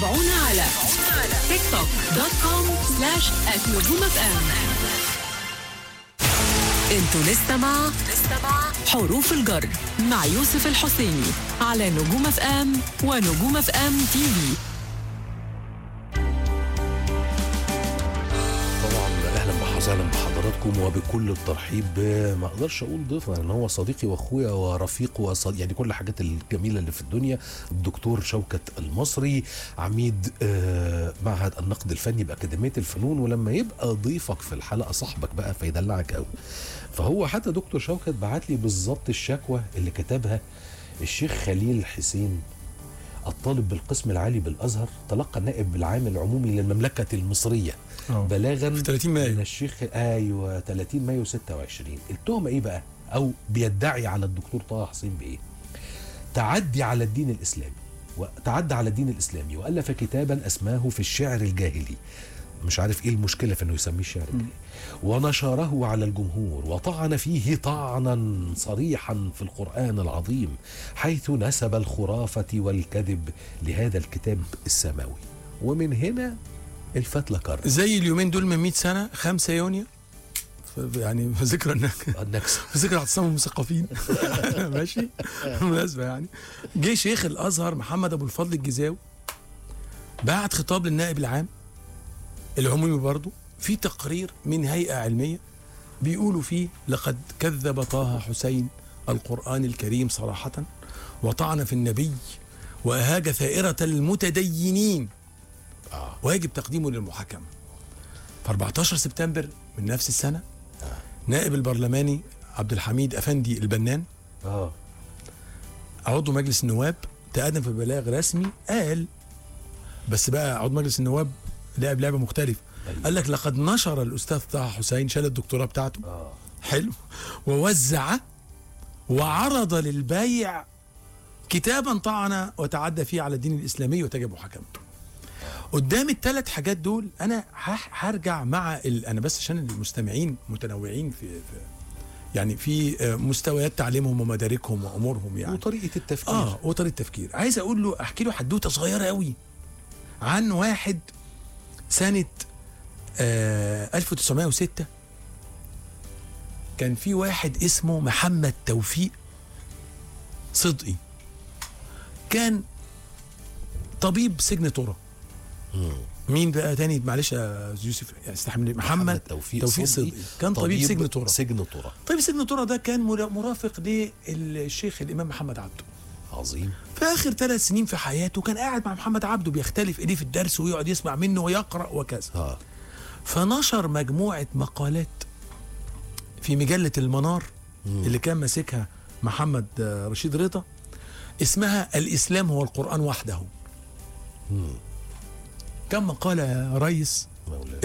تابعونا على تيك توك دوت كوم سلاش نجوم اف ام انتوا لسه مع حروف الجر مع يوسف الحسيني على نجوم اف ام ونجوم اف ام تي في طبعا اهلا وسهلا بحضراتكم وبكل الترحيب ب- ما اقدرش اقول ضيفنا لان هو صديقي واخويا ورفيق وصد... يعني كل الحاجات الجميله اللي في الدنيا الدكتور شوكت المصري عميد آه، معهد النقد الفني باكاديميه الفنون ولما يبقى ضيفك في الحلقه صاحبك بقى فيدلعك قوي فهو حتى دكتور شوكت بعت لي بالظبط الشكوى اللي كتبها الشيخ خليل حسين الطالب بالقسم العالي بالازهر تلقى النائب العام العمومي للمملكه المصريه آه. بلاغا في 30 مايو. من الشيخ ايوه 30 مايو 26 التهمه ايه بقى او بيدعي على الدكتور طه حسين بايه تعدي على الدين الاسلامي وتعدى على الدين الاسلامي والف كتابا اسماه في الشعر الجاهلي مش عارف ايه المشكله في انه يسميه الشعر الجاهلي ونشره على الجمهور وطعن فيه طعنا صريحا في القران العظيم حيث نسب الخرافه والكذب لهذا الكتاب السماوي ومن هنا الفتله كرر زي اليومين دول من 100 سنه 5 يونيو ف- يعني في ذكرى النكسه النكسه في ذكرى اعتصام المثقفين ماشي مناسبة يعني جه شيخ الازهر محمد ابو الفضل الجزاوي بعت خطاب للنائب العام العمومي برضه في تقرير من هيئه علميه بيقولوا فيه لقد كذب طه حسين القران الكريم صراحه وطعن في النبي واهاج ثائره المتدينين آه. ويجب تقديمه للمحاكمه في 14 سبتمبر من نفس السنه نائب البرلماني عبد الحميد افندي البنان اه عضو مجلس النواب تقدم في بلاغ رسمي قال بس بقى عضو مجلس النواب لعب لعبه مختلفه أيوة. قال لك لقد نشر الاستاذ طه حسين شال الدكتوراه بتاعته اه حلو ووزع وعرض للبيع كتابا طعن وتعدى فيه على الدين الاسلامي وتجب محاكمته قدام الثلاث حاجات دول انا هح- هرجع مع ال... انا بس عشان المستمعين متنوعين في, في يعني في آه، مستويات تعليمهم ومداركهم وامورهم يعني وطريقه التفكير اه وطريقه تفكير عايز اقول له احكي له حدوته صغيره قوي عن واحد سنه آه 1906 كان في واحد اسمه محمد توفيق صدقي كان طبيب سجن طرة مين بقى تاني معلش يا يوسف استحمل محمد توفيق, توفيق صدقي كان طبيب سجن طرة سجن طرة طيب سجن طرة ده كان مرا- مرافق للشيخ الامام محمد عبده عظيم في اخر ثلاث سنين في حياته كان قاعد مع محمد عبده بيختلف ايديه في الدرس ويقعد يسمع منه ويقرا وكذا اه فنشر مجموعه مقالات في مجله المنار اللي كان ماسكها محمد آه، رشيد رضا اسمها الاسلام هو القران وحده كم مقاله يا ريس مولانا